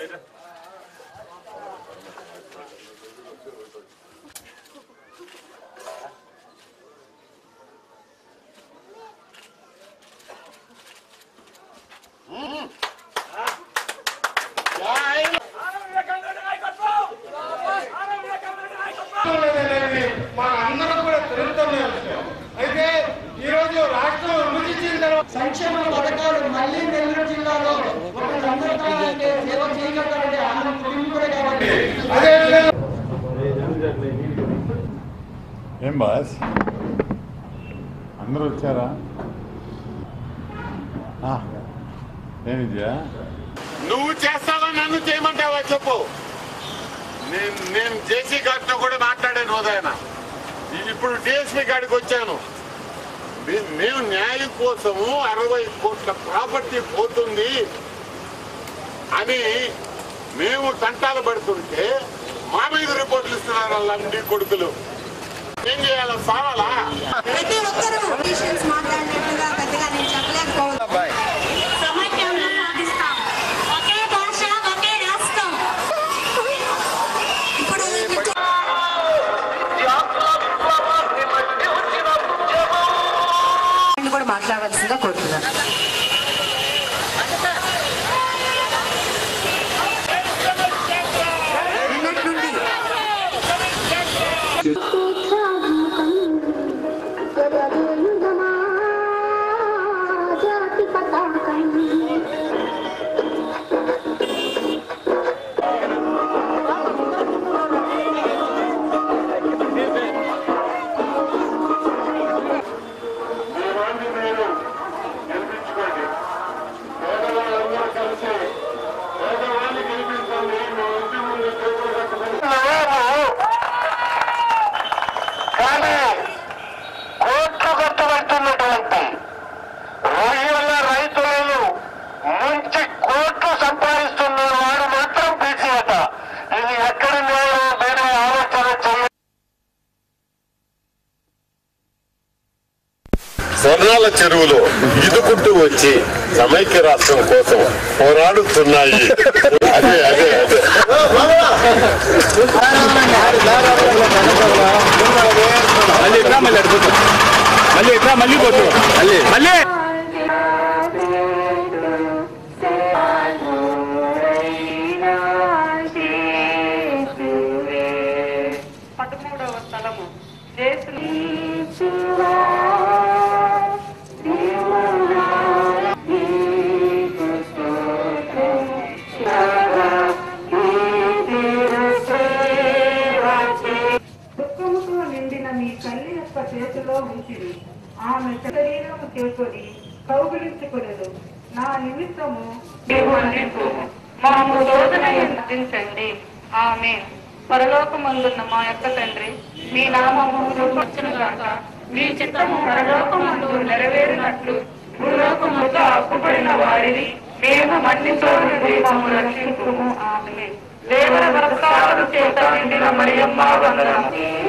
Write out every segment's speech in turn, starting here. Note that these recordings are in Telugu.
అనేది మా అందరం కూడా తెలుస్తున్న విషయం అయితే ఈ రోజు రాష్ట్రం విభజించిన తర్వాత సంక్షేమ పథకాలు మళ్ళీ నెల్లూరు జిల్లాలో ఒక సందర్భానికి సేవ చేయగలగాలంటే ఆనందం కుటుంబుడే కాబట్టి అదేవిధంగా ఏం బాస్ అందరూ వచ్చారా ఆ, ఏం విద్యా నువ్వు చేస్తావా నన్ను చేయమంటావా చెప్పు నేను నేను జేసీ గారితో కూడా మాట్లాడాను ఉదయన ఇప్పుడు డిఎస్పీ గారికి వచ్చాను మే- మేము న్యాయం కోసము అరవై కోట్ల ప్రాపర్టీ పోతుంది అని మేము తంటాలు పడుతుంటే మా మీద రిపోర్ట్లు ఇస్తున్నారు వాళ్ళ లండి కొడుకులు ఏం చేయాలి సావాలా ప్రతి ఒక్కరూ పొలిటీషియన్స్ మాట్లాడినట్టుగా పెద్దగా నేను చెప్పలేకపోవచ్చు సమైక్యంగా సాధిస్తాం ఒకే భాష ఒకే రాష్ట్రం ఇప్పుడు కూడా మాట్లాడవలసిందిగా కోరుతున్నాను నిన్నటి నుండి జాతి పతాకం మీరాన్ని మీరు గెలిపించుకోండి పేదవాళ్ళందరూ కలిసి పేదవాళ్ళని గెలిపించండి మీ ఇంటి ముందు చేతులు కట్టుకుని కానీ కోట్లు కట్టబడుతున్నటువంటి రొయ్యల రైతులను మంచి కోట్లు సంపాదిస్తున్న వాడు మాత్రం పీసీయట ఇది ఎక్కడ న్యాయం మీరు ఆలోచన చేయాలి స్వర్ణాల చెరువులో ఈదుకుంటూ వచ్చి సమైక్య రాష్ట్రం కోసం పోరాడుతున్నాయి అదే అదే అదే మళ్ళీ ఎట్లా మళ్ళీ అడుగుతాం మళ్ళీ ఎట్లా మళ్ళీ పోతాం మళ్ళీ మళ్ళీ పదమూడవ స్థలము జేసుని దుఃఖముతో నిండిన మీ తల్లి యొక్క చేతిలో ఉంచిరి ఆమె శరీరము చేసుకొని కౌగిలించుకునేదు నా నిమిత్తము నీవు నింపు మాము శోధన అందించండి ఆమె పరలోకమందున్న మా యొక్క తండ్రి మీ నామము రూపొచ్చును గాక మీ చిత్తము పరలోకమందు నెరవేరినట్లు భూలోకముతో అప్పుబడిన వారిని మేము మన్నించోని మమ్ము రక్షించుము ఆమె దేవర వరసాలు చేత నిండిన మరియమ్మ వందనము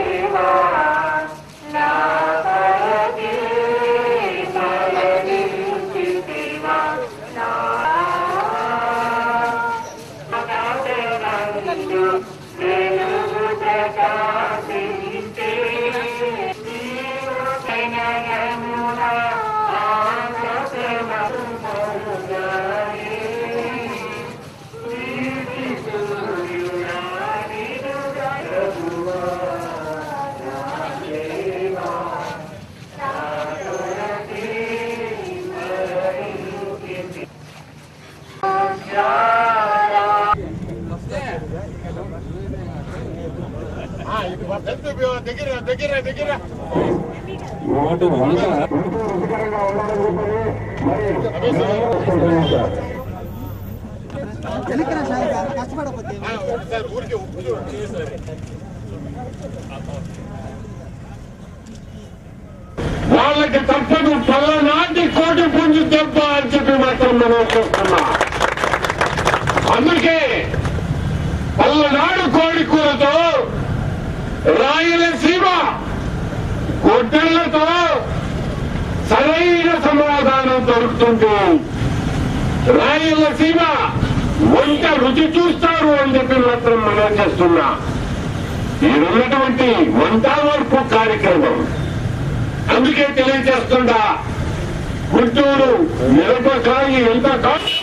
దగ్గర దగ్గర దగ్గర కష్టపడకపోతే ఒకసారి ఊరికే ఉప్పు చూడండి వాళ్ళకి తప్పదు పల్లనాటి కోటి పుంజు దెబ్బ అని చెప్పి మాత్రం మనం చూస్తున్నా అందుకే పల్లనాడు కోడి కూరతో రాయలసీమ గొడ్డళ్లతో సరైన సమాధానం దొరుకుతుంది రాయలసీమ వంట రుచి చూస్తారు అని చెప్పి మాత్రం మనం చేస్తున్నా ఈడున్నటువంటి వంట మార్పు కార్యక్రమం అందుకే తెలియజేస్తుండా గుంటూరు మిరపకాయ ఎంత కాస్ట్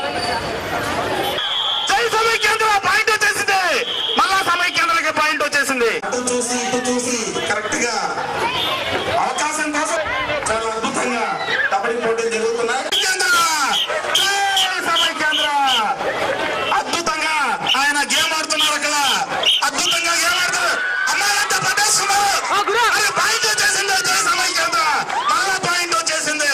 జై సమైక్యాంధ్ర పాయింట్ వచ్చేసింది మళ్ళా సమైక్యాంధ్రకి పాయింట్ వచ్చేసింది అటు చూసి ఇటు చూసి కరెక్ట్ గా అవకాశం కోసం చాలా అద్భుతంగా కబడ్డీ పోటీలు జరుగుతున్నాయి సమైక్యాంధ్ర! జై సమైక్యాంధ్ర! అద్భుతంగా ఆయన గేమ్ ఆడుతున్నారు అక్కడ అద్భుతంగా గేమ్ ఆడుతున్నారు అమ్మాయిలంతా పట్టేస్తున్నారు అది పాయింట్ వచ్చేసింది జై సమైక్యాంధ్ర మళ్ళా పాయింట్ వచ్చేసింది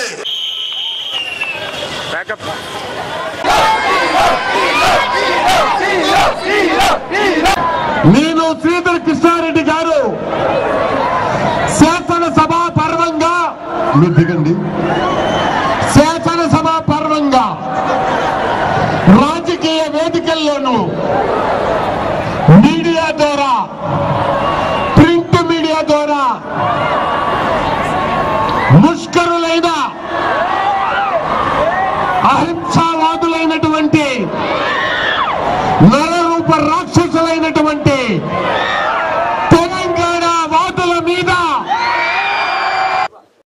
నేను శ్రీధర్ కృష్ణారెడ్డి గారు శాసనసభ పర్వంగా మీరు దిగండి శాసనసభ పర్వంగా రాజకీయ వేదికల్లోనూ మీడియా ద్వారా ప్రింట్ మీడియా ద్వారా ముష్కరులైన అహింసావాదులైనటువంటి నరరూప రాక్షసులైనటువంటి